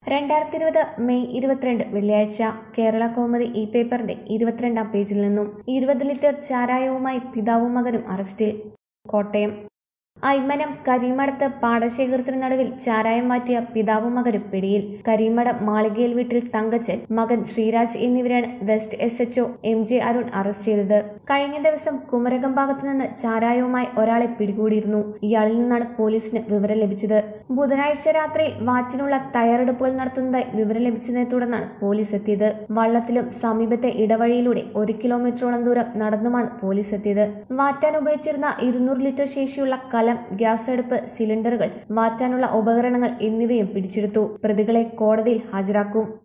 രണ്ടായിരത്തി ഇരുപത് മെയ് ഇരുപത്തിരണ്ട് വെള്ളിയാഴ്ച കേരള കൗമുദി ഇ പേപ്പറിന്റെ ഇരുപത്തിരണ്ടാം പേജിൽ നിന്നും ഇരുപത് ലിറ്റർ ചാരായവുമായി പിതാവും മകനും അറസ്റ്റിൽ കോട്ടയം ഐമനം കരിമടത്ത് പാടശേഖരത്തിന് നടുവിൽ ചാരായം മാറ്റിയ പിതാവും മകനും പിടിയിൽ കരിമടം മാളികയിൽ വീട്ടിൽ തങ്കച്ചൻ മകൻ ശ്രീരാജ് എന്നിവരാണ് west S H O M J Arun arrest ചെയ്തത് കഴിഞ്ഞ ദിവസം കുമരകം ഭാഗത്തു നിന്ന് ചാരായവുമായി ഒരാളെ പിടികൂടിയിരുന്നു ഇയാളിൽ നിന്നാണ് പോലീസിന് വിവരം ലഭിച്ചത് ബുധനാഴ്ച രാത്രി വാറ്റിനുള്ള തയ്യാറെടുപ്പുകൾ നടത്തുന്നതായി വിവരം ലഭിച്ചതിനെ തുടർന്നാണ് പോലീസ് എത്തിയത് വള്ളത്തിലും സമീപത്തെ ഇടവഴിയിലൂടെ ഒരു കിലോമീറ്ററോളം ദൂരം നടന്നുമാണ് പോലീസ് എത്തിയത് വാറ്റാൻ ഉപയോഗിച്ചിരുന്ന ഇരുന്നൂറ് ലിറ്റർ ശേഷിയുള്ള കലം ഗ്യാസ് അടുപ്പ് സിലിണ്ടറുകൾ വാറ്റാനുള്ള ഉപകരണങ്ങൾ എന്നിവയും പിടിച്ചെടുത്തു പ്രതികളെ കോടതിയിൽ ഹാജരാക്കും